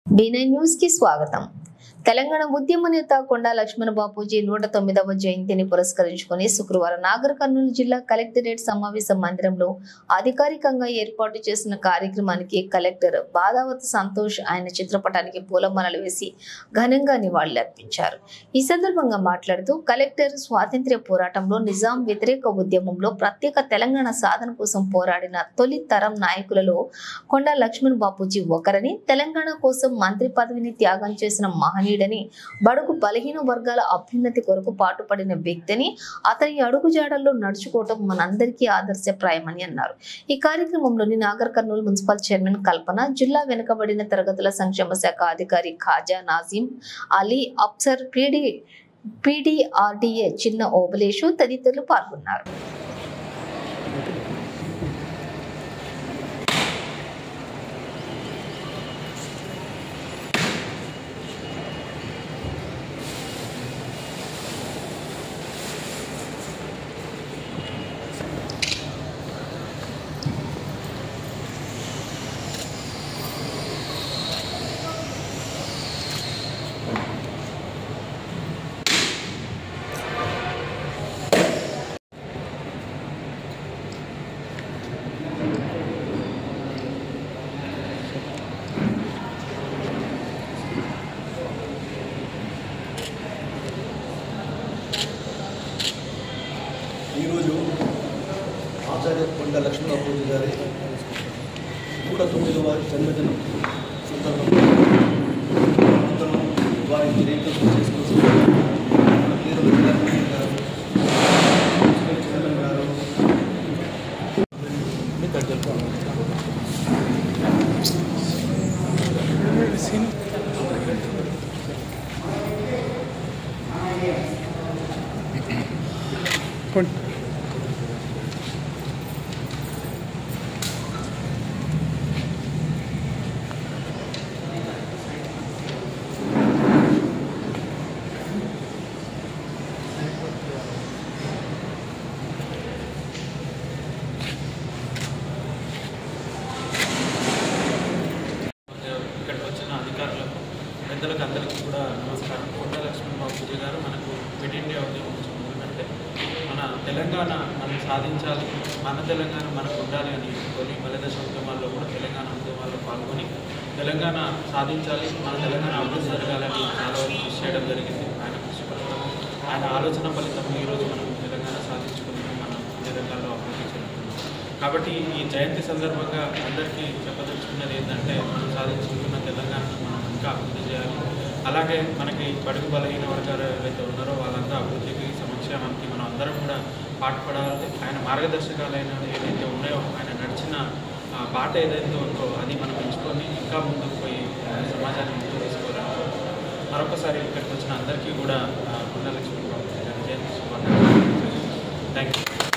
బీనై news కి స్వాగతం తెలంగాణ ఉద్యమ నేత కొండా లక్ష్మణ బాపూజీ నూట తొమ్మిదవ జయంతిని పురస్కరించుకుని శుక్రవారం నాగర్ కర్నూలు జిల్లా కలెక్టరేట్ సమావేశ మందిరంలో అధికారికంగా ఏర్పాటు చేసిన కార్యక్రమానికి కలెక్టర్ బాదావతి సంతోష్ ఆయన చిత్రపటానికి పూలమాలలు వేసి ఘనంగా నివాళులర్పించారు ఈ సందర్భంగా మాట్లాడుతూ కలెక్టర్ స్వాతంత్ర్య పోరాటంలో నిజాం వ్యతిరేక ఉద్యమంలో ప్రత్యేక తెలంగాణ సాధన కోసం పోరాడిన తొలి తరం నాయకులలో కొండా లక్ష్మణ్ బాపూజీ ఒకరని తెలంగాణ కోసం మంత్రి పదవిని త్యాగం చేసిన మహనీయుడని బడుగు బలహీన వర్గాల అభ్యున్నతి కొరకు పాటుపడిన వ్యక్తిని అతని అడుగుజాడల్లో నడుచుకోవటం మనందరికీ ఆదర్శప్రాయమని అన్నారు ఈ కార్యక్రమంలోని నాగర్ కర్నూలు మున్సిపల్ చైర్మన్ కల్పన జిల్లా వెనుకబడిన తరగతుల సంక్షేమ శాఖ అధికారి ఖాజా నాజీం అలీ అఫ్సర్ పీడి పీడీఆర్డీఏ చిన్న ఓబలేషు తదితరులు పాల్గొన్నారు ఈరోజు ఆచార్య కొండ లక్ష్మణబాబు గారి నూట తొమ్మిదవ జన్మదినం సందర్భంగా అందరం వారికి రేఖలు చేసుకొని మన పేరు విద్యార్థి గారు మున్సిపల్ చైర్మన్ గారు ఇక్కడికి వచ్చిన అధికారులకు పెద్దలకు అందరికీ కూడా నమస్కారం కొండ లక్ష్మణ్ బాబుజీ గారు మనకు క్విట్ ఇండియా ఉద్యమం నుంచి ఎందుకంటే మన తెలంగాణ మనం సాధించాలి మన తెలంగాణ మనకు ఉండాలి అని తొలి మలదశ ఉద్యమాల్లో కూడా తెలంగాణ ఉద్యమాల్లో పాల్గొని తెలంగాణ సాధించాలి మన తెలంగాణ అభివృద్ధి జరగాలని చాలా వరకు కృషి చేయడం జరిగింది ఆయన కృషి ఫలితం ఆయన ఆలోచన ఫలితం ఈరోజు మనం తెలంగాణ సాధించుకున్నాం మనం తెలంగాణలో అభివృద్ధి చెందుతున్నాం కాబట్టి ఈ జయంతి సందర్భంగా అందరికీ చెప్పదలుచుకున్నది ఏంటంటే మనం సాధించుకున్న తెలంగాణను మనం ఇంకా అభివృద్ధి చేయాలి అలాగే మనకి బడుగు బలహీన వర్గాలు ఎవరైతే ఉన్నారో వాళ్ళంతా అభివృద్ధికి సంక్షేమానికి మనం అందరం కూడా పాటుపడాలి ఆయన మార్గదర్శకాలైన ఏదైతే ఉన్నాయో ఆయన నడిచిన ఆ బాట ఏదైతే ఉందో అది మనం ఎంచుకొని ఇంకా ముందుకు పోయి ఆ, సమాజాన్ని ముందుకు తీసుకోవాలని మరొకసారి ఇక్కడికి వచ్చిన అందరికీ కూడా ఆ, కొండ లక్ష్మీ బాబు గారి జయంతి శుభాకాంక్షలు థ్యాంక్ యూ